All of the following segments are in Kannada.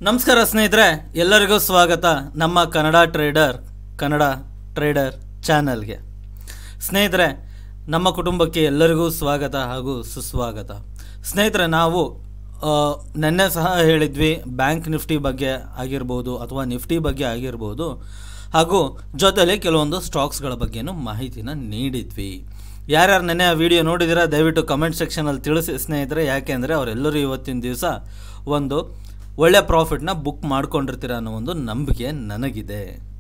ನಮಸ್ಕಾರ ಸ್ನೇಹಿತರೆ ಎಲ್ಲರಿಗೂ ಸ್ವಾಗತ ನಮ್ಮ ಕನ್ನಡ ಟ್ರೇಡರ್ ಕನ್ನಡ ಟ್ರೇಡರ್ ಚಾನಲ್ಗೆ ಸ್ನೇಹಿತರೆ ನಮ್ಮ ಕುಟುಂಬಕ್ಕೆ ಎಲ್ಲರಿಗೂ ಸ್ವಾಗತ ಹಾಗೂ ಸುಸ್ವಾಗತ ಸ್ನೇಹಿತರೆ ನಾವು ಆ, ನೆನ್ನೆ ಸಹ ಹೇಳಿದ್ವಿ ಬ್ಯಾಂಕ್ ನಿಫ್ಟಿ ಬಗ್ಗೆ ಆಗಿರ್ಬೋದು ಅಥವಾ ನಿಫ್ಟಿ ಬಗ್ಗೆ ಆಗಿರ್ಬೋದು ಹಾಗೂ ಜೊತೆಲಿ ಕೆಲವೊಂದು ಸ್ಟಾಕ್ಸ್ಗಳ ಬಗ್ಗೆನೂ ಮಾಹಿತಿನ ನೀಡಿದ್ವಿ ಯಾರ್ಯಾರು ನೆನ್ನೆ ಆ ವಿಡಿಯೋ ನೋಡಿದ್ದೀರಾ ದಯವಿಟ್ಟು ಕಮೆಂಟ್ ಸೆಕ್ಷನಲ್ಲಿ ತಿಳಿಸಿ ಸ್ನೇಹಿತರೆ ಯಾಕೆಂದರೆ ಅವರೆಲ್ಲರೂ ಇವತ್ತಿನ ದಿವಸ ಒಂದು ಒಳ್ಳೆ ಪ್ರಾಫಿಟ್ನ ಬುಕ್ ಮಾಡ್ಕೊಂಡಿರ್ತೀರ ಅನ್ನೋ ಒಂದು ನಂಬಿಕೆ ನನಗಿದೆ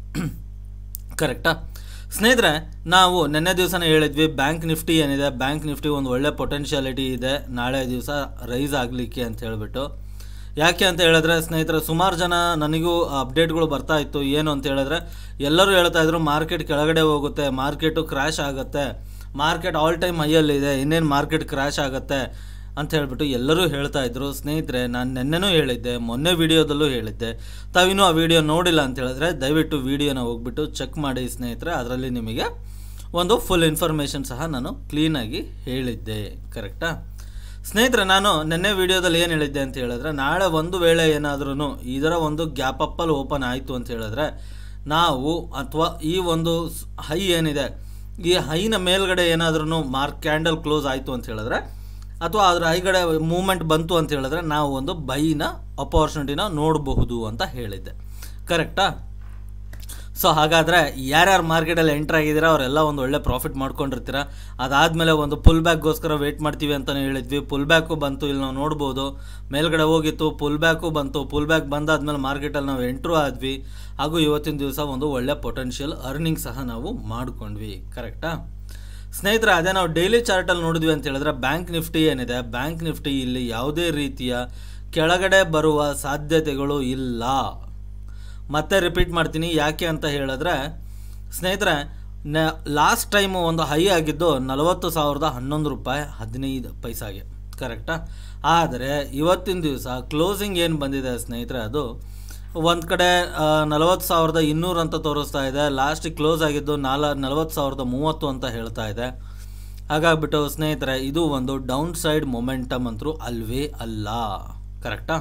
ಕರೆಕ್ಟಾ ಸ್ನೇಹಿತರೆ ನಾವು ನಿನ್ನೆ ದಿವಸನೇ ಹೇಳಿದ್ವಿ ಬ್ಯಾಂಕ್ ನಿಫ್ಟಿ ಏನಿದೆ ಬ್ಯಾಂಕ್ ನಿಫ್ಟಿ ಒಂದು ಒಳ್ಳೆ ಪೊಟೆನ್ಷಿಯಾಲಿಟಿ ಇದೆ ನಾಳೆ ದಿವಸ ರೈಸ್ ಆಗಲಿಕ್ಕೆ ಅಂತ ಹೇಳಿಬಿಟ್ಟು ಯಾಕೆ ಅಂತ ಹೇಳಿದ್ರೆ ಸ್ನೇಹಿತರೆ ಸುಮಾರು ಜನ ನನಗೂ ಅಪ್ಡೇಟ್ಗಳು ಬರ್ತಾ ಇತ್ತು ಏನು ಅಂತ ಹೇಳಿದ್ರೆ ಎಲ್ಲರೂ ಹೇಳ್ತಾ ಇದ್ರು ಮಾರ್ಕೆಟ್ ಕೆಳಗಡೆ ಹೋಗುತ್ತೆ ಮಾರ್ಕೆಟು ಕ್ರ್ಯಾಶ್ ಆಗುತ್ತೆ ಮಾರ್ಕೆಟ್ ಆಲ್ ಟೈಮ್ ಹೈಯಲ್ಲಿದೆ ಇನ್ನೇನು ಮಾರ್ಕೆಟ್ ಕ್ರ್ಯಾಶ್ ಆಗುತ್ತೆ ಅಂತ ಹೇಳ್ಬಿಟ್ಟು ಎಲ್ಲರೂ ಹೇಳ್ತಾ ಇದ್ರು ಸ್ನೇಹಿತರೆ ನಾನು ನೆನ್ನೆನೂ ಹೇಳಿದ್ದೆ ಮೊನ್ನೆ ವಿಡಿಯೋದಲ್ಲೂ ಹೇಳಿದ್ದೆ ತಾವಿನ್ನೂ ಆ ವಿಡಿಯೋ ನೋಡಿಲ್ಲ ಅಂತ ಹೇಳಿದ್ರೆ ದಯವಿಟ್ಟು ವಿಡಿಯೋನ ಹೋಗ್ಬಿಟ್ಟು ಚೆಕ್ ಮಾಡಿ ಸ್ನೇಹಿತರೆ ಅದರಲ್ಲಿ ನಿಮಗೆ ಒಂದು ಫುಲ್ ಇನ್ಫಾರ್ಮೇಷನ್ ಸಹ ನಾನು ಕ್ಲೀನಾಗಿ ಹೇಳಿದ್ದೆ ಕರೆಕ್ಟಾ ಸ್ನೇಹಿತರೆ ನಾನು ನಿನ್ನೆ ವಿಡಿಯೋದಲ್ಲಿ ಏನು ಹೇಳಿದ್ದೆ ಅಂತ ಹೇಳಿದ್ರೆ ನಾಳೆ ಒಂದು ವೇಳೆ ಏನಾದ್ರೂ ಇದರ ಒಂದು ಗ್ಯಾಪ್ ಅಪ್ಪಲ್ಲಿ ಓಪನ್ ಆಯಿತು ಅಂತ ಹೇಳಿದ್ರೆ ನಾವು ಅಥವಾ ಈ ಒಂದು ಹೈ ಏನಿದೆ ಈ ಹೈನ ಮೇಲ್ಗಡೆ ಏನಾದ್ರೂ ಮಾರ್ಕ್ ಕ್ಯಾಂಡಲ್ ಕ್ಲೋಸ್ ಆಯಿತು ಅಂತ ಹೇಳಿದ್ರೆ ಅಥವಾ ಅದರ ಹೈಗಡೆ ಮೂಮೆಂಟ್ ಬಂತು ಅಂತ ಹೇಳಿದ್ರೆ ನಾವು ಒಂದು ಬೈನ ಅಪಾರ್ಚುನಿಟಿನ ನೋಡಬಹುದು ಅಂತ ಹೇಳಿದ್ದೆ ಕರೆಕ್ಟಾ ಸೊ ಹಾಗಾದರೆ ಯಾರ್ಯಾರು ಮಾರ್ಕೆಟಲ್ಲಿ ಎಂಟ್ರ್ ಆಗಿದ್ದೀರಾ ಅವರೆಲ್ಲ ಒಂದು ಒಳ್ಳೆ ಪ್ರಾಫಿಟ್ ಮಾಡ್ಕೊಂಡಿರ್ತೀರ ಅದಾದಮೇಲೆ ಒಂದು ಪುಲ್ ಬ್ಯಾಕ್ಗೋಸ್ಕರ ವೆಯ್ಟ್ ಮಾಡ್ತೀವಿ ಅಂತಲೇ ಹೇಳಿದ್ವಿ ಪುಲ್ ಬ್ಯಾಕು ಬಂತು ಇಲ್ಲಿ ನಾವು ನೋಡ್ಬೋದು ಮೇಲ್ಗಡೆ ಹೋಗಿತ್ತು ಪುಲ್ ಬ್ಯಾಕು ಬಂತು ಪುಲ್ ಬ್ಯಾಕ್ ಬಂದಾದ್ಮೇಲೆ ಮಾರ್ಕೆಟಲ್ಲಿ ನಾವು ಎಂಟ್ರು ಆದ್ವಿ ಹಾಗೂ ಇವತ್ತಿನ ದಿವಸ ಒಂದು ಒಳ್ಳೆ ಪೊಟೆನ್ಷಿಯಲ್ ಅರ್ನಿಂಗ್ ಸಹ ನಾವು ಮಾಡ್ಕೊಂಡ್ವಿ ಕರೆಕ್ಟಾ ಸ್ನೇಹಿತರೆ ಅದೇ ನಾವು ಡೈಲಿ ಚಾರ್ಟಲ್ಲಿ ನೋಡಿದ್ವಿ ಅಂತ ಹೇಳಿದ್ರೆ ಬ್ಯಾಂಕ್ ನಿಫ್ಟಿ ಏನಿದೆ ಬ್ಯಾಂಕ್ ನಿಫ್ಟಿ ಇಲ್ಲಿ ಯಾವುದೇ ರೀತಿಯ ಕೆಳಗಡೆ ಬರುವ ಸಾಧ್ಯತೆಗಳು ಇಲ್ಲ ಮತ್ತೆ ರಿಪೀಟ್ ಮಾಡ್ತೀನಿ ಯಾಕೆ ಅಂತ ಹೇಳಿದ್ರೆ ಸ್ನೇಹಿತರೆ ನ ಲಾಸ್ಟ್ ಟೈಮು ಒಂದು ಹೈ ಆಗಿದ್ದು ನಲವತ್ತು ಸಾವಿರದ ಹನ್ನೊಂದು ರೂಪಾಯಿ ಹದಿನೈದು ಪೈಸಾಗೆ ಕರೆಕ್ಟಾ ಆದರೆ ಇವತ್ತಿನ ದಿವಸ ಕ್ಲೋಸಿಂಗ್ ಏನು ಬಂದಿದೆ ಸ್ನೇಹಿತರೆ ಅದು ಒಂದು ಕಡೆ ನಲವತ್ತು ಸಾವಿರದ ಇನ್ನೂರು ಅಂತ ತೋರಿಸ್ತಾ ಇದೆ ಲಾಸ್ಟಿಗೆ ಕ್ಲೋಸ್ ಆಗಿದ್ದು ನಾಲ ನಲವತ್ತು ಸಾವಿರದ ಮೂವತ್ತು ಅಂತ ಹೇಳ್ತಾ ಇದೆ ಹಾಗಾಗ್ಬಿಟ್ಟು ಸ್ನೇಹಿತರೆ ಇದು ಒಂದು ಡೌನ್ ಸೈಡ್ ಮೊಮೆಂಟಮ್ ಅಂತರೂ ಅಲ್ವೇ ಅಲ್ಲ ಕರೆಕ್ಟಾ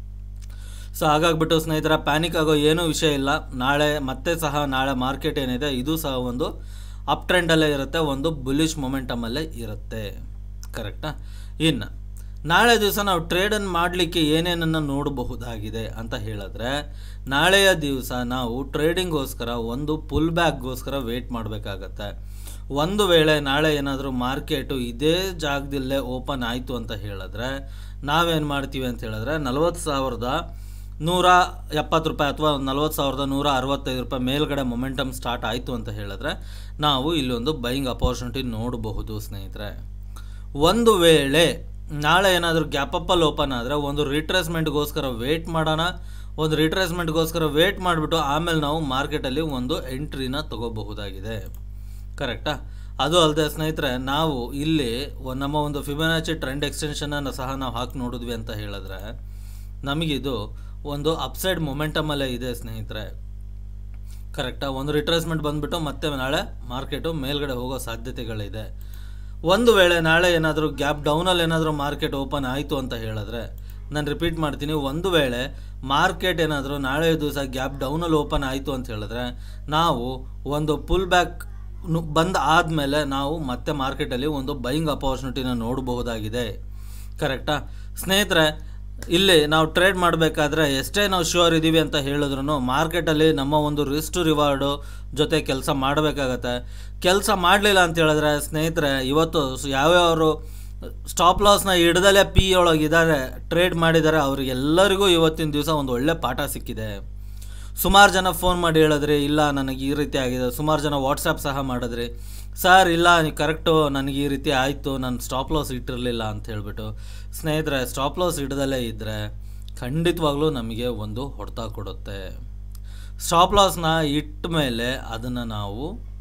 ಸೊ ಹಾಗಾಗ್ಬಿಟ್ಟು ಸ್ನೇಹಿತರ ಪ್ಯಾನಿಕ್ ಆಗೋ ಏನೂ ವಿಷಯ ಇಲ್ಲ ನಾಳೆ ಮತ್ತೆ ಸಹ ನಾಳೆ ಮಾರ್ಕೆಟ್ ಏನಿದೆ ಇದು ಸಹ ಒಂದು ಅಪ್ ಟ್ರೆಂಡಲ್ಲೇ ಇರುತ್ತೆ ಒಂದು ಬುಲಿಶ್ ಮೊಮೆಂಟಮಲ್ಲೇ ಇರುತ್ತೆ ಕರೆಕ್ಟಾ ಇನ್ನು ನಾಳೆ ದಿವಸ ನಾವು ಟ್ರೇಡನ್ನು ಮಾಡಲಿಕ್ಕೆ ಏನೇನನ್ನು ನೋಡಬಹುದಾಗಿದೆ ಅಂತ ಹೇಳಿದ್ರೆ ನಾಳೆಯ ದಿವಸ ನಾವು ಟ್ರೇಡಿಂಗೋಸ್ಕರ ಒಂದು ಪುಲ್ ಬ್ಯಾಕ್ಗೋಸ್ಕರ ವೆಯ್ಟ್ ಮಾಡಬೇಕಾಗತ್ತೆ ಒಂದು ವೇಳೆ ನಾಳೆ ಏನಾದರೂ ಮಾರ್ಕೆಟು ಇದೇ ಜಾಗದಲ್ಲೇ ಓಪನ್ ಆಯಿತು ಅಂತ ಹೇಳಿದ್ರೆ ನಾವೇನು ಮಾಡ್ತೀವಿ ಅಂತ ಹೇಳಿದ್ರೆ ನಲವತ್ತು ಸಾವಿರದ ನೂರ ಎಪ್ಪತ್ತು ರೂಪಾಯಿ ಅಥವಾ ನಲ್ವತ್ತು ಸಾವಿರದ ನೂರ ಅರವತ್ತೈದು ರೂಪಾಯಿ ಮೇಲ್ಗಡೆ ಮೊಮೆಂಟಮ್ ಸ್ಟಾರ್ಟ್ ಆಯಿತು ಅಂತ ಹೇಳಿದ್ರೆ ನಾವು ಇಲ್ಲೊಂದು ಬೈಯಿಂಗ್ ಅಪಾರ್ಚುನಿಟಿ ನೋಡಬಹುದು ಸ್ನೇಹಿತರೆ ಒಂದು ವೇಳೆ ನಾಳೆ ಏನಾದರೂ ಗ್ಯಾಪಪ್ಪಲ್ಲಿ ಓಪನ್ ಆದರೆ ಒಂದು ರಿಟ್ರೇಸ್ಮೆಂಟ್ಗೋಸ್ಕರ ವೇಟ್ ಮಾಡೋಣ ಒಂದು ರಿಟ್ರೇಸ್ಮೆಂಟ್ಗೋಸ್ಕರ ವೇಟ್ ಮಾಡಿಬಿಟ್ಟು ಆಮೇಲೆ ನಾವು ಮಾರ್ಕೆಟಲ್ಲಿ ಒಂದು ಎಂಟ್ರಿನ ತಗೋಬಹುದಾಗಿದೆ ಕರೆಕ್ಟಾ ಅದು ಅಲ್ಲದೆ ಸ್ನೇಹಿತರೆ ನಾವು ಇಲ್ಲಿ ಒ- ನಮ್ಮ ಒಂದು ಫಿಬನಾಚಿ ಟ್ರೆಂಡ್ ಎಕ್ಸ್ಟೆನ್ಷನನ್ನು ಸಹ ನಾವು ಹಾಕಿ ನೋಡಿದ್ವಿ ಅಂತ ಹೇಳಿದ್ರೆ ನಮಗಿದು ಒಂದು ಅಪ್ಸೈಡ್ ಮೊಮೆಂಟಮಲ್ಲೇ ಇದೆ ಸ್ನೇಹಿತರೆ ಕರೆಕ್ಟಾ ಒಂದು ರಿಟ್ರೇಸ್ಮೆಂಟ್ ಬಂದುಬಿಟ್ಟು ಮತ್ತೆ ನಾಳೆ ಮಾರ್ಕೆಟು ಮೇಲ್ಗಡೆ ಹೋಗೋ ಸಾಧ್ಯತೆಗಳಿದೆ ಒಂದು ವೇಳೆ ನಾಳೆ ಏನಾದರೂ ಗ್ಯಾಪ್ ಡೌನಲ್ಲಿ ಏನಾದರೂ ಮಾರ್ಕೆಟ್ ಓಪನ್ ಆಯಿತು ಅಂತ ಹೇಳಿದ್ರೆ ನಾನು ರಿಪೀಟ್ ಮಾಡ್ತೀನಿ ಒಂದು ವೇಳೆ ಮಾರ್ಕೆಟ್ ಏನಾದರೂ ನಾಳೆ ದಿವಸ ಗ್ಯಾಪ್ ಡೌನಲ್ಲಿ ಓಪನ್ ಆಯಿತು ಅಂತ ಹೇಳಿದ್ರೆ ನಾವು ಒಂದು ಪುಲ್ ಬ್ಯಾಕ್ ಬಂದ ಆದಮೇಲೆ ನಾವು ಮತ್ತೆ ಮಾರ್ಕೆಟಲ್ಲಿ ಒಂದು ಬೈಯಿಂಗ್ ಅಪಾರ್ಚುನಿಟಿನ ನೋಡಬಹುದಾಗಿದೆ ಕರೆಕ್ಟಾ ಸ್ನೇಹಿತರೆ ಇಲ್ಲಿ ನಾವು ಟ್ರೇಡ್ ಮಾಡಬೇಕಾದ್ರೆ ಎಷ್ಟೇ ನಾವು ಶ್ಯೂರ್ ಇದ್ದೀವಿ ಅಂತ ಹೇಳಿದ್ರು ಮಾರ್ಕೆಟಲ್ಲಿ ನಮ್ಮ ಒಂದು ರಿಸ್ಟ್ ರಿವಾರ್ಡು ಜೊತೆ ಕೆಲಸ ಮಾಡಬೇಕಾಗತ್ತೆ ಕೆಲಸ ಮಾಡಲಿಲ್ಲ ಅಂತ ಹೇಳಿದ್ರೆ ಸ್ನೇಹಿತರೆ ಇವತ್ತು ಸ್- ಯಾವ್ಯಾವರು ಸ್ಟಾಪ್ ಲಾಸ್ನ ಹಿಡ್ದಲೇ ಪಿ ಒಳಗಿದ್ದಾರೆ ಟ್ರೇಡ್ ಮಾಡಿದ್ದಾರೆ ಅವರಿಗೆಲ್ಲರಿಗೂ ಇವತ್ತಿನ ದಿವಸ ಒಂದು ಒಳ್ಳೆ ಪಾಠ ಸಿಕ್ಕಿದೆ ಸುಮಾರು ಜನ ಫೋನ್ ಮಾಡಿ ಹೇಳಿದ್ರಿ ಇಲ್ಲ ನನಗೆ ಈ ರೀತಿ ಆಗಿದೆ ಸುಮಾರು ಜನ ವಾಟ್ಸಪ್ ಸಹ ಮಾಡಿದ್ರಿ ಸರ್ ಇಲ್ಲ ನೀವು ಕರೆಕ್ಟು ನನಗೆ ಈ ರೀತಿ ಆಯಿತು ನಾನು ಸ್ಟಾಪ್ ಲಾಸ್ ಇಟ್ಟಿರಲಿಲ್ಲ ಅಂತ ಹೇಳ್ಬಿಟ್ಟು ಸ್ನೇಹಿತರೆ ಸ್ಟಾಪ್ ಲಾಸ್ ಹಿಡ್ದಲೇ ಇದ್ದರೆ ಖಂಡಿತವಾಗ್ಲೂ ನಮಗೆ ಒಂದು ಹೊಡೆತ ಕೊಡುತ್ತೆ ಸ್ಟಾಪ್ ಲಾಸ್ನ ಇಟ್ಟ ಮೇಲೆ ಅದನ್ನು ನಾವು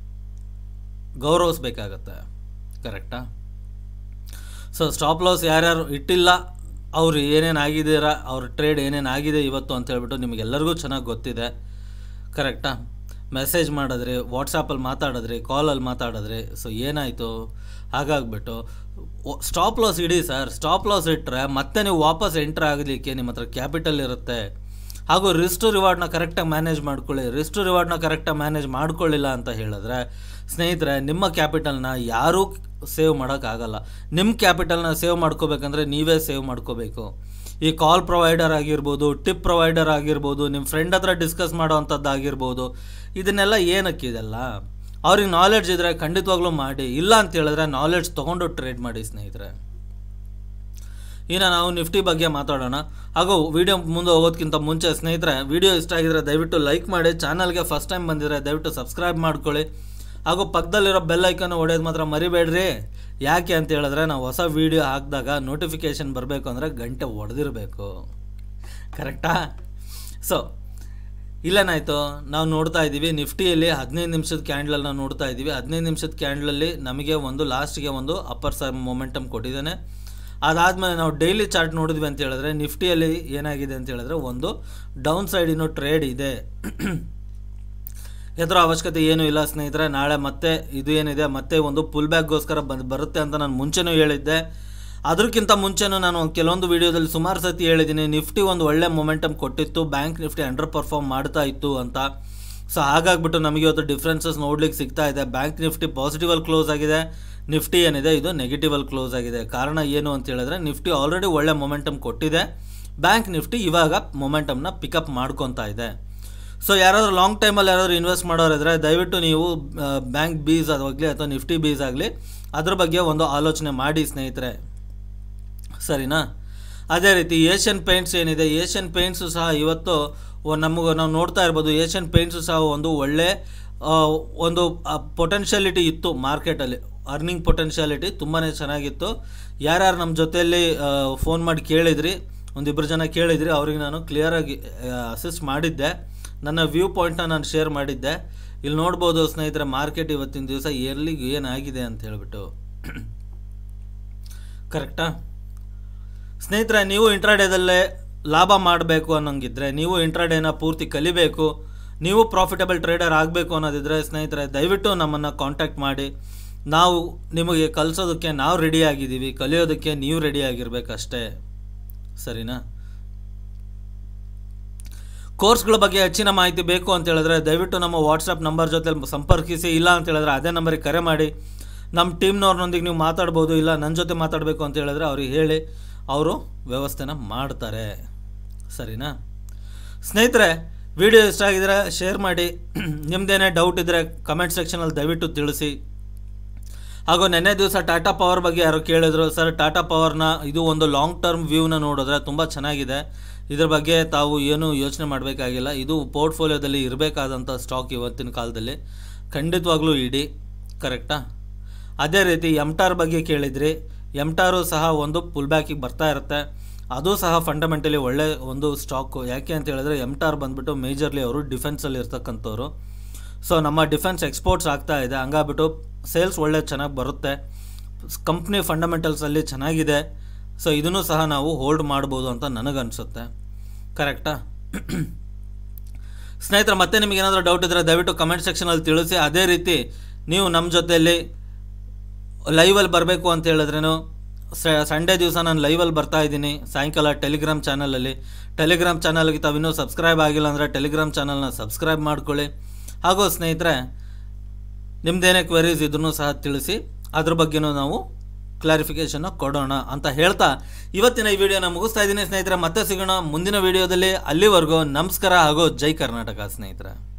ಗೌರವಿಸ್ಬೇಕಾಗತ್ತೆ ಕರೆಕ್ಟಾ ಸೊ ಸ್ಟಾಪ್ ಲಾಸ್ ಯಾರ್ಯಾರು ಇಟ್ಟಿಲ್ಲ ಅವ್ರು ಏನೇನು ಆಗಿದ್ದೀರಾ ಅವ್ರ ಟ್ರೇಡ್ ಏನೇನು ಆಗಿದೆ ಇವತ್ತು ಅಂತ ಹೇಳ್ಬಿಟ್ಟು ನಿಮಗೆಲ್ಲರಿಗೂ ಚೆನ್ನಾಗಿ ಗೊತ್ತಿದೆ ಕರೆಕ್ಟಾ ಮೆಸೇಜ್ ಮಾಡಿದ್ರಿ ವಾಟ್ಸಪ್ಪಲ್ಲಿ ಮಾತಾಡಿದ್ರಿ ಕಾಲಲ್ಲಿ ಮಾತಾಡಿದ್ರಿ ಸೊ ಏನಾಯಿತು ಹಾಗಾಗ್ಬಿಟ್ಟು ಸ್ಟಾಪ್ ಲಾಸ್ ಇಡಿ ಸರ್ ಸ್ಟಾಪ್ ಲಾಸ್ ಇಟ್ಟರೆ ಮತ್ತೆ ನೀವು ವಾಪಸ್ ಎಂಟ್ರ್ ಆಗಲಿಕ್ಕೆ ನಿಮ್ಮ ಹತ್ರ ಕ್ಯಾಪಿಟಲ್ ಇರುತ್ತೆ ಹಾಗೂ ರಿಸ್ಟು ರಿವಾರ್ಡ್ನ ಕರೆಕ್ಟಾಗಿ ಮ್ಯಾನೇಜ್ ಮಾಡ್ಕೊಳ್ಳಿ ರಿಸ್ಟು ರಿವಾರ್ಡ್ನ ಕರೆಕ್ಟಾಗಿ ಮ್ಯಾನೇಜ್ ಮಾಡ್ಕೊಳ್ಳಿಲ್ಲ ಅಂತ ಹೇಳಿದ್ರೆ ಸ್ನೇಹಿತರೆ ನಿಮ್ಮ ಕ್ಯಾಪಿಟಲ್ನ ಯಾರೂ ಸೇವ್ ಮಾಡೋಕ್ಕಾಗಲ್ಲ ನಿಮ್ಮ ಕ್ಯಾಪಿಟಲ್ನ ಸೇವ್ ಮಾಡ್ಕೋಬೇಕಂದ್ರೆ ನೀವೇ ಸೇವ್ ಮಾಡ್ಕೋಬೇಕು ಈ ಕಾಲ್ ಪ್ರೊವೈಡರ್ ಆಗಿರ್ಬೋದು ಟಿಪ್ ಪ್ರೊವೈಡರ್ ಆಗಿರ್ಬೋದು ನಿಮ್ಮ ಫ್ರೆಂಡ್ ಹತ್ರ ಡಿಸ್ಕಸ್ ಮಾಡೋ ಅಂಥದ್ದು ಆಗಿರ್ಬೋದು ಇದನ್ನೆಲ್ಲ ಏನಕ್ಕಿದೆಲ್ಲ ಅವ್ರಿಗೆ ನಾಲೆಡ್ಜ್ ಇದ್ದರೆ ಖಂಡಿತವಾಗ್ಲೂ ಮಾಡಿ ಇಲ್ಲ ಅಂತ ಹೇಳಿದ್ರೆ ನಾಲೆಡ್ಜ್ ತೊಗೊಂಡು ಟ್ರೇಡ್ ಮಾಡಿ ಸ್ನೇಹಿತರೆ ಇನ್ನು ನಾವು ನಿಫ್ಟಿ ಬಗ್ಗೆ ಮಾತಾಡೋಣ ಹಾಗೂ ವಿಡಿಯೋ ಮುಂದೆ ಹೋಗೋದಕ್ಕಿಂತ ಮುಂಚೆ ಸ್ನೇಹಿತರೆ ವಿಡಿಯೋ ಇಷ್ಟ ಆಗಿದ್ರೆ ದಯವಿಟ್ಟು ಲೈಕ್ ಮಾಡಿ ಚಾನಲ್ಗೆ ಫಸ್ಟ್ ಟೈಮ್ ಬಂದಿದ್ರೆ ದಯವಿಟ್ಟು ಸಬ್ಸ್ಕ್ರೈಬ್ ಮಾಡ್ಕೊಳ್ಳಿ ಹಾಗೂ ಪಕ್ಕದಲ್ಲಿರೋ ಬೆಲ್ ಐಕನ್ ಹೊಡೆಯೋದು ಮಾತ್ರ ಮರಿಬೇಡ್ರಿ ಯಾಕೆ ಅಂತ ಹೇಳಿದ್ರೆ ನಾವು ಹೊಸ ವಿಡಿಯೋ ಹಾಕಿದಾಗ ನೋಟಿಫಿಕೇಷನ್ ಬರಬೇಕು ಅಂದರೆ ಗಂಟೆ ಹೊಡೆದಿರಬೇಕು ಕರೆಕ್ಟಾ ಸೊ ಇಲ್ಲೇನಾಯಿತು ನಾವು ನೋಡ್ತಾ ಇದ್ದೀವಿ ನಿಫ್ಟಿಯಲ್ಲಿ ಹದಿನೈದು ನಿಮಿಷದ ಕ್ಯಾಂಡ್ಲಲ್ಲಿ ನಾವು ನೋಡ್ತಾ ಇದ್ದೀವಿ ಹದಿನೈದು ನಿಮಿಷದ ಕ್ಯಾಂಡ್ಲಲ್ಲಿ ನಮಗೆ ಒಂದು ಲಾಸ್ಟ್ಗೆ ಒಂದು ಅಪ್ಪರ್ ಸರ್ ಮೊಮೆಂಟಮ್ ಕೊಟ್ಟಿದ್ದಾನೆ ಅದಾದಮೇಲೆ ನಾವು ಡೈಲಿ ಚಾರ್ಟ್ ನೋಡಿದ್ವಿ ಅಂತ ಹೇಳಿದ್ರೆ ನಿಫ್ಟಿಯಲ್ಲಿ ಏನಾಗಿದೆ ಅಂತ ಹೇಳಿದ್ರೆ ಒಂದು ಡೌನ್ ಸೈಡ್ ಇನ್ನೂ ಟ್ರೇಡ್ ಇದೆ ಎದುರು ಅವಶ್ಯಕತೆ ಏನೂ ಇಲ್ಲ ಸ್ನೇಹಿತರೆ ನಾಳೆ ಮತ್ತೆ ಇದು ಏನಿದೆ ಮತ್ತೆ ಒಂದು ಪುಲ್ ಬ್ಯಾಕ್ಗೋಸ್ಕರ ಬಂದು ಬರುತ್ತೆ ಅಂತ ನಾನು ಮುಂಚೆನೂ ಹೇಳಿದ್ದೆ ಅದಕ್ಕಿಂತ ಮುಂಚೆನೂ ನಾನು ಕೆಲವೊಂದು ವೀಡಿಯೋದಲ್ಲಿ ಸುಮಾರು ಸತಿ ಹೇಳಿದ್ದೀನಿ ನಿಫ್ಟಿ ಒಂದು ಒಳ್ಳೆ ಮೊಮೆಂಟಮ್ ಕೊಟ್ಟಿತ್ತು ಬ್ಯಾಂಕ್ ನಿಫ್ಟಿ ಅಂಡರ್ ಪರ್ಫಾರ್ಮ್ ಮಾಡ್ತಾ ಇತ್ತು ಅಂತ ಸೊ ಹಾಗಾಗ್ಬಿಟ್ಟು ನಮಗೆ ಇವತ್ತು ಡಿಫ್ರೆನ್ಸಸ್ ನೋಡ್ಲಿಕ್ಕೆ ಸಿಗ್ತಾ ಇದೆ ಬ್ಯಾಂಕ್ ನಿಫ್ಟಿ ಪಾಸಿಟಿವಲ್ಲಿ ಕ್ಲೋಸ್ ಆಗಿದೆ ನಿಫ್ಟಿ ಏನಿದೆ ಇದು ನೆಗೆಟಿವಲ್ಲಿ ಕ್ಲೋಸ್ ಆಗಿದೆ ಕಾರಣ ಏನು ಅಂತ ಹೇಳಿದ್ರೆ ನಿಫ್ಟಿ ಆಲ್ರೆಡಿ ಒಳ್ಳೆ ಮೊಮೆಂಟಮ್ ಕೊಟ್ಟಿದೆ ಬ್ಯಾಂಕ್ ನಿಫ್ಟಿ ಇವಾಗ ಮೊಮೆಂಟಮ್ನ ಪಿಕಪ್ ಮಾಡ್ಕೊತಾ ಇದೆ ಸೊ ಯಾರಾದರೂ ಲಾಂಗ್ ಟೈಮಲ್ಲಿ ಯಾರಾದರೂ ಇನ್ವೆಸ್ಟ್ ಮಾಡೋರಿದ್ರೆ ದಯವಿಟ್ಟು ನೀವು ಬ್ಯಾಂಕ್ ಬೀಸ್ ಆಗಲಿ ಅಥವಾ ನಿಫ್ಟಿ ಬೀಸ್ ಆಗಲಿ ಅದ್ರ ಬಗ್ಗೆ ಒಂದು ಆಲೋಚನೆ ಮಾಡಿ ಸ್ನೇಹಿತರೆ ಸರಿನಾ ಅದೇ ರೀತಿ ಏಷ್ಯನ್ ಪೇಂಟ್ಸ್ ಏನಿದೆ ಏಷ್ಯನ್ ಪೇಂಟ್ಸು ಸಹ ಇವತ್ತು ನಮಗೆ ನಾವು ನೋಡ್ತಾ ಇರ್ಬೋದು ಏಷ್ಯನ್ ಪೇಂಟ್ಸು ಸಹ ಒಂದು ಒಳ್ಳೆ ಆ, ಒಂದು ಪೊಟೆನ್ಷಿಯಾಲಿಟಿ ಇತ್ತು ಮಾರ್ಕೆಟಲ್ಲಿ ಅರ್ನಿಂಗ್ ಪೊಟೆನ್ಷಿಯಾಲಿಟಿ ತುಂಬಾ ಚೆನ್ನಾಗಿತ್ತು ಯಾರ್ಯಾರು ನಮ್ಮ ಜೊತೆಯಲ್ಲಿ ಫೋನ್ ಮಾಡಿ ಕೇಳಿದ್ರಿ ಒಂದಿಬ್ಬರು ಜನ ಕೇಳಿದ್ರಿ ಅವ್ರಿಗೆ ನಾನು ಕ್ಲಿಯರಾಗಿ ಅಸಿಸ್ಟ್ ಮಾಡಿದ್ದೆ ನನ್ನ ವ್ಯೂ ಪಾಯಿಂಟ್ನ ನಾನು ಶೇರ್ ಮಾಡಿದ್ದೆ ಇಲ್ಲಿ ನೋಡ್ಬೋದು ಸ್ನೇಹಿತರೆ ಮಾರ್ಕೆಟ್ ಇವತ್ತಿನ ದಿವಸ ಎಲ್ಲಿಗೆ ಏನಾಗಿದೆ ಅಂತ ಹೇಳ್ಬಿಟ್ಟು ಕರೆಕ್ಟಾ ಸ್ನೇಹಿತರೆ ನೀವು ಇಂಟ್ರಾಡೇದಲ್ಲೇ ಲಾಭ ಮಾಡಬೇಕು ಅನ್ನೋಂಗಿದ್ರೆ ನೀವು ಇಂಟ್ರಾಡೇನ ಪೂರ್ತಿ ಕಲಿಬೇಕು ನೀವು ಪ್ರಾಫಿಟಬಲ್ ಟ್ರೇಡರ್ ಆಗಬೇಕು ಅನ್ನೋದಿದ್ರೆ ಸ್ನೇಹಿತರೆ ದಯವಿಟ್ಟು ನಮ್ಮನ್ನು ಕಾಂಟ್ಯಾಕ್ಟ್ ಮಾಡಿ ನಾವು ನಿಮಗೆ ಕಲಿಸೋದಕ್ಕೆ ನಾವು ರೆಡಿ ಆಗಿದ್ದೀವಿ ಕಲಿಯೋದಕ್ಕೆ ನೀವು ರೆಡಿ ಆಗಿರ್ಬೇಕಷ್ಟೇ ಸರಿನಾ ಕೋರ್ಸ್ಗಳ ಬಗ್ಗೆ ಹೆಚ್ಚಿನ ಮಾಹಿತಿ ಬೇಕು ಅಂತ ಹೇಳಿದ್ರೆ ದಯವಿಟ್ಟು ನಮ್ಮ ವಾಟ್ಸಪ್ ನಂಬರ್ ಜೊತೆ ಸಂಪರ್ಕಿಸಿ ಇಲ್ಲ ಅಂತ ಹೇಳಿದ್ರೆ ಅದೇ ನಂಬರಿಗೆ ಕರೆ ಮಾಡಿ ನಮ್ಮ ಟೀಮ್ನವ್ರನ್ನೊಂದಿಗೆ ನೀವು ಮಾತಾಡ್ಬೋದು ಇಲ್ಲ ನನ್ನ ಜೊತೆ ಮಾತಾಡಬೇಕು ಅಂತ ಹೇಳಿದ್ರೆ ಅವ್ರಿಗೆ ಹೇಳಿ ಅವರು ವ್ಯವಸ್ಥೆನ ಮಾಡ್ತಾರೆ ಸರಿನಾ ಸ್ನೇಹಿತರೆ ವಿಡಿಯೋ ಇಷ್ಟ ಆಗಿದ್ರೆ ಶೇರ್ ಮಾಡಿ ನಿಮ್ಮದೇನೇ ಡೌಟ್ ಇದ್ದರೆ ಕಮೆಂಟ್ ಸೆಕ್ಷನಲ್ಲಿ ದಯವಿಟ್ಟು ತಿಳಿಸಿ ಹಾಗೂ ನೆನ್ನೆ ದಿವಸ ಟಾಟಾ ಪವರ್ ಬಗ್ಗೆ ಯಾರೋ ಕೇಳಿದ್ರು ಸರ್ ಟಾಟಾ ಪವರ್ನ ಇದು ಒಂದು ಲಾಂಗ್ ಟರ್ಮ್ ವ್ಯೂನ ನೋಡಿದ್ರೆ ತುಂಬ ಚೆನ್ನಾಗಿದೆ ಇದ್ರ ಬಗ್ಗೆ ತಾವು ಏನು ಯೋಚನೆ ಮಾಡಬೇಕಾಗಿಲ್ಲ ಇದು ಪೋರ್ಟ್ಫೋಲಿಯೋದಲ್ಲಿ ಇರಬೇಕಾದಂಥ ಸ್ಟಾಕ್ ಇವತ್ತಿನ ಕಾಲದಲ್ಲಿ ಖಂಡಿತವಾಗ್ಲೂ ಇಡಿ ಕರೆಕ್ಟಾ ಅದೇ ರೀತಿ ಎಮ್ಟಾರ್ ಬಗ್ಗೆ ಕೇಳಿದ್ರಿ ಎಮ್ಟಾರು ಸಹ ಒಂದು ಪುಲ್ ಬ್ಯಾಕಿಗೆ ಬರ್ತಾ ಇರುತ್ತೆ ಅದು ಸಹ ಫಂಡಮೆಂಟಲಿ ಒಳ್ಳೆ ಒಂದು ಸ್ಟಾಕು ಯಾಕೆ ಅಂತ ಹೇಳಿದ್ರೆ ಎಮ್ಟಾರ್ ಬಂದ್ಬಿಟ್ಟು ಮೇಜರ್ಲಿ ಅವರು ಡಿಫೆನ್ಸಲ್ಲಿ ಇರ್ತಕ್ಕಂಥವ್ರು ಸೊ ನಮ್ಮ ಡಿಫೆನ್ಸ್ ಎಕ್ಸ್ಪೋರ್ಟ್ಸ್ ಆಗ್ತಾ ಇದೆ ಹಂಗಾಗ್ಬಿಟ್ಟು ಸೇಲ್ಸ್ ಒಳ್ಳೆ ಚೆನ್ನಾಗಿ ಬರುತ್ತೆ ಕಂಪ್ನಿ ಫಂಡಮೆಂಟಲ್ಸಲ್ಲಿ ಚೆನ್ನಾಗಿದೆ ಸೊ ಇದನ್ನು ಸಹ ನಾವು ಹೋಲ್ಡ್ ಮಾಡ್ಬೋದು ಅಂತ ನನಗನ್ಸುತ್ತೆ ಕರೆಕ್ಟಾ ಸ್ನೇಹಿತರೆ ಮತ್ತೆ ನಿಮಗೆ ಏನಾದರೂ ಡೌಟ್ ಇದ್ದರೆ ದಯವಿಟ್ಟು ಕಮೆಂಟ್ ಸೆಕ್ಷನಲ್ಲಿ ತಿಳಿಸಿ ಅದೇ ರೀತಿ ನೀವು ನಮ್ಮ ಜೊತೆಯಲ್ಲಿ ಲೈವಲ್ಲಿ ಬರಬೇಕು ಅಂತ ಹೇಳಿದ್ರೇನು ಸಂಡೇ ದಿವಸ ನಾನು ಲೈವಲ್ಲಿ ಬರ್ತಾ ಇದ್ದೀನಿ ಸಾಯಂಕಾಲ ಟೆಲಿಗ್ರಾಮ್ ಚಾನಲಲ್ಲಿ ಟೆಲಿಗ್ರಾಮ್ ಚಾನಲ್ಗೆ ತಾವಿನ್ನೂ ಸಬ್ಸ್ಕ್ರೈಬ್ ಆಗಿಲ್ಲ ಅಂದರೆ ಟೆಲಿಗ್ರಾಮ್ ಚಾನಲ್ನ ಸಬ್ಸ್ಕ್ರೈಬ್ ಮಾಡ್ಕೊಳ್ಳಿ ಹಾಗೂ ಸ್ನೇಹಿತರೆ ನಿಮ್ದೇನೇ ಕ್ವೆರೀಸ್ ಇದ್ರೂ ಸಹ ತಿಳಿಸಿ ಅದ್ರ ಬಗ್ಗೆನೂ ನಾವು ಕ್ಲಾರಿಫಿಕೇಷನ್ನ ಕೊಡೋಣ ಅಂತ ಹೇಳ್ತಾ ಇವತ್ತಿನ ಈ ವಿಡಿಯೋನ ಮುಗಿಸ್ತಾ ಇದ್ದೀನಿ ಸ್ನೇಹಿತರೆ ಮತ್ತೆ ಸಿಗೋಣ ಮುಂದಿನ ವಿಡಿಯೋದಲ್ಲಿ ಅಲ್ಲಿವರೆಗೂ ನಮಸ್ಕಾರ ಹಾಗೂ ಜೈ ಕರ್ನಾಟಕ ಸ್ನೇಹಿತರೆ